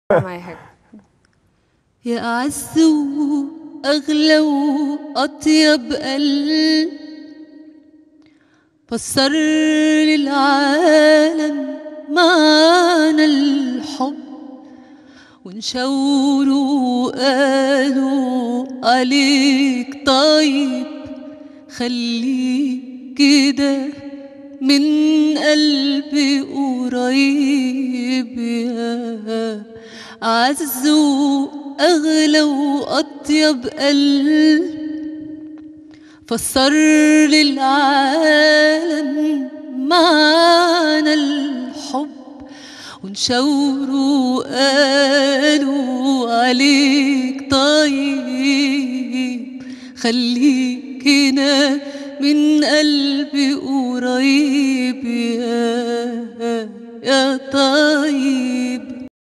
معايا حاجة يا أعز وأغلى وأطيب قلب فسر للعالم معنى الحب ونشاوروا قالوا عليك طيب خليك كده من قلبي قريب يا أعز وأغلى وأطيب قلب فسر للعالم معنى الحب ونشاوروا قالوا عليك طيب خليك